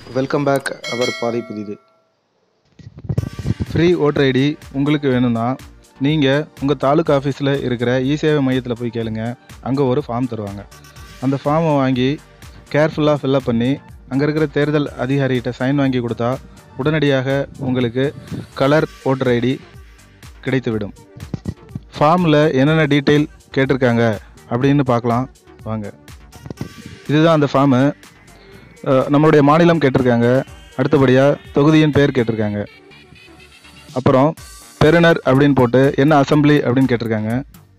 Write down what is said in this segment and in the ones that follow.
welcome back அவர் பாதை புதிது free voter ID உங்களுக்கு வேணும்னா நீங்கள் உங்கள் தாலுக்கா ஆஃபீஸில் இருக்கிற இ சேவை மையத்தில் போய் கேளுங்க அங்கே ஒரு ஃபார்ம் தருவாங்க அந்த ஃபார்மை வாங்கி கேர்ஃபுல்லாக ஃபில்லப் பண்ணி அங்கே இருக்கிற தேர்தல் அதிகாரிகிட்ட சைன் வாங்கி கொடுத்தா உடனடியாக உங்களுக்கு கலர் ஓட்டர் ஐடி கிடைத்துவிடும் ஃபார்மில் என்னென்ன டீட்டெயில் கேட்டிருக்காங்க அப்படின்னு பார்க்கலாம் வாங்க இதுதான் அந்த ஃபார்மு நம்மளுடைய மாநிலம் கேட்டிருக்காங்க அடுத்தபடியாக தொகுதியின் பேர் கேட்டிருக்காங்க அப்புறம் பெறுநர் அப்படின்னு போட்டு என்ன அசெம்பிளி அப்படின்னு கேட்டிருக்காங்க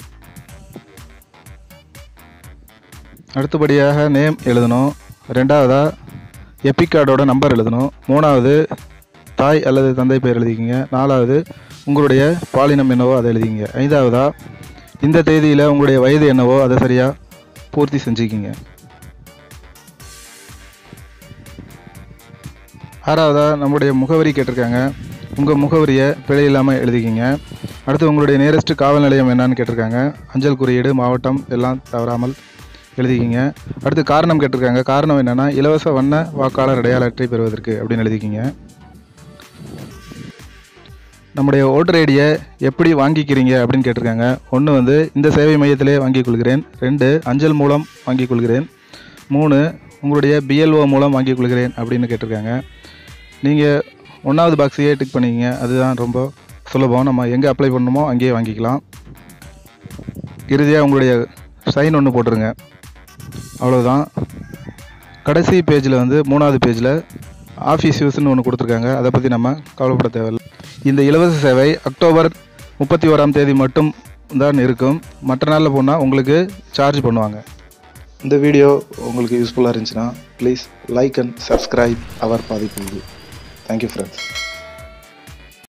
அடுத்தபடியாக நேம் எழுதணும் ரெண்டாவதாக எபிக் கார்டோட நம்பர் எழுதணும் மூணாவது தாய் அல்லது தந்தை பேர் எழுதிக்கிங்க நாலாவது உங்களுடைய பாலினம் என்னவோ அதை எழுதிங்க ஐந்தாவதா இந்த தேதியில் உங்களுடைய வயது என்னவோ அதை சரியாக பூர்த்தி செஞ்சுக்கிங்க ஆறாவதா நம்முடைய முகவரி கேட்டிருக்காங்க உங்கள் முகவரியை பிழை இல்லாமல் எழுதிக்கிங்க அடுத்து உங்களுடைய நியரஸ்ட் காவல் நிலையம் என்னன்னு கேட்டிருக்காங்க அஞ்சல் குறியீடு மாவட்டம் எல்லாம் தவறாமல் எழுதிக்கிங்க அடுத்து காரணம் கேட்டிருக்காங்க காரணம் என்னென்னா இலவச வண்ண வாக்காளர் அடையாள அட்டை பெறுவதற்கு அப்படின்னு எழுதிக்கிங்க நம்முடைய ஓட்டர் ஐடியை எப்படி வாங்கிக்கிறீங்க அப்படின்னு கேட்டிருக்காங்க ஒன்று வந்து இந்த சேவை மையத்திலே வாங்கிக் கொள்கிறேன் ரெண்டு அஞ்சல் மூலம் வாங்கிக் கொள்கிறேன் மூணு உங்களுடைய பிஎல்ஓ மூலம் வாங்கிக் கொள்கிறேன் அப்படின்னு கேட்டிருக்காங்க நீங்கள் ஒன்றாவது பாக்ஸையே டிக் பண்ணிக்கிங்க அதுதான் ரொம்ப சுலபம் நம்ம எங்கே அப்ளை பண்ணணுமோ அங்கேயே வாங்கிக்கலாம் இறுதியாக உங்களுடைய சைன் ஒன்று போட்டுருங்க அவ்வளோதான் கடைசி பேஜில் வந்து மூணாவது பேஜில் ஆஃபீஸ் யூஸ்னு ஒன்று கொடுத்துருக்காங்க அதை பற்றி நம்ம கவலைப்பட தேவையில்லை இந்த இலவச சேவை அக்டோபர் முப்பத்தி ஓராம் தேதி மட்டும் தான் இருக்கும் மற்ற நாளில் போனால் உங்களுக்கு சார்ஜ் பண்ணுவாங்க இந்த வீடியோ உங்களுக்கு யூஸ்ஃபுல்லாக இருந்துச்சுன்னா ப்ளீஸ் லைக் அண்ட் சப்ஸ்கிரைப் அவர் பாதை புதிது தேங்க்யூ ஃப்ரெண்ட்ஸ்